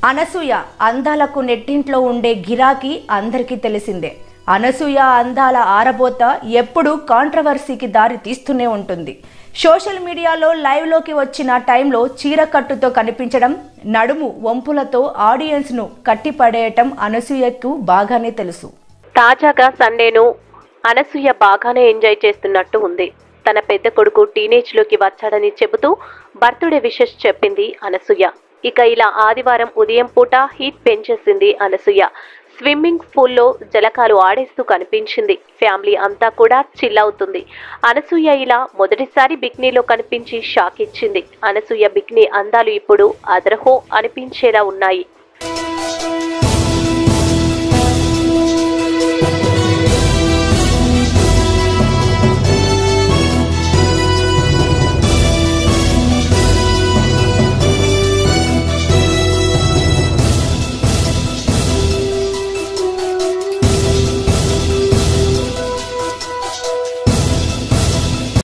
అనసూయ అందాలకు నెట్టింట్లో ఉండే గిరాకీ అందరికీ తెలిసిందే అనసూయ అందాల ఆరబోత ఎప్పుడూ కాంట్రవర్సీకి దారి తీస్తూనే ఉంటుంది సోషల్ మీడియాలో లైవ్లోకి వచ్చిన టైంలో చీరకట్టుతో కనిపించడం నడుము వంపులతో ఆడియన్స్ను కట్టిపడేయటం అనసూయకు బాగానే తెలుసు తాజాగా సండేను అనసూయ బాగానే ఎంజాయ్ చేస్తున్నట్టు ఉంది తన పెద్ద కొడుకు టీనేజ్ లోకి వచ్చాడని చెబుతూ బర్త్డే విషెస్ చెప్పింది అనసూయ ఇక ఇలా ఆదివారం ఉదయం పూట హీట్ పెంచేసింది అనసూయ స్విమ్మింగ్ పూల్లో జలకాలు ఆడేస్తూ కనిపించింది ఫ్యామిలీ అంతా కూడా చిల్ అవుతుంది అనసూయ ఇలా మొదటిసారి బిక్నీలో కనిపించి షాక్ ఇచ్చింది అనసూయ బిక్నీ అందాలు ఇప్పుడు అదరహో అనిపించేలా ఉన్నాయి